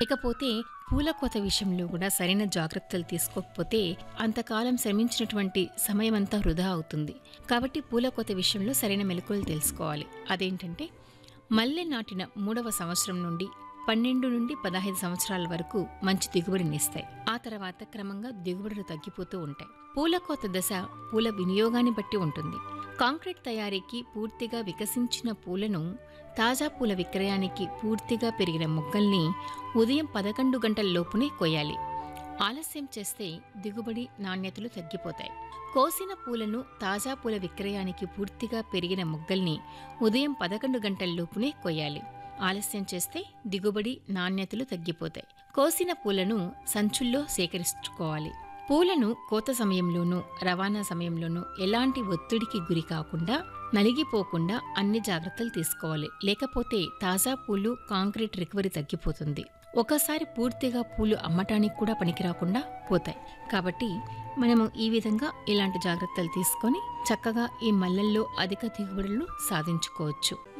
ఇకపోతే పూల కోత విషయంలో కూడా సరైన జాగ్రత్తలు తీసుకోకపోతే అంతకాలం శ్రమించినటువంటి సమయం అంతా వృధా అవుతుంది కాబట్టి పూల కోత విషయంలో సరైన మెలకువలు తెలుసుకోవాలి అదేంటంటే మల్లె నాటిన మూడవ సంవత్సరం నుండి పన్నెండు నుండి పదహైదు సంవత్సరాల వరకు మంచి దిగుబడినిస్తాయి ఆ తర్వాత క్రమంగా దిగుబడులు తగ్గిపోతూ ఉంటాయి పూల కోత దశ పూల వినియోగాన్ని బట్టి ఉంటుంది కాంక్రీట్ తయారీకి పూర్తిగా వికసించిన పూలను తాజా పూల విక్రయానికి పూర్తిగా పెరిగిన మొగ్గల్ని ఉదయం పదకొండు గంటల లోపునే కొయ్యాలి ఆలస్యం చేస్తే దిగుబడి నాణ్యతలు తగ్గిపోతాయి కోసిన పూలను తాజా పూల విక్రయానికి పూర్తిగా పెరిగిన మొగ్గల్ని ఉదయం పదకొండు గంటల లోపునే కొయ్యాలి ఆలస్యం చేస్తే దిగుబడి నాణ్యతలు తగ్గిపోతాయి కోసిన పూలను సంచుల్లో సేకరించుకోవాలి పూలను కోత సమయంలోనూ రవాణా సమయంలోనూ ఎలాంటి ఒత్తిడికి గురి కాకుండా నలిగిపోకుండా అన్ని జాగ్రత్తలు తీసుకోవాలి లేకపోతే తాజా పూలు కాంక్రీట్ రికవరీ తగ్గిపోతుంది ఒకసారి పూర్తిగా పూలు అమ్మటానికి కూడా పనికిరాకుండా పోతాయి కాబట్టి మనము ఈ విధంగా ఇలాంటి జాగ్రత్తలు తీసుకొని చక్కగా ఈ మల్లెల్లో అధిక దిగుబడులను సాధించుకోవచ్చు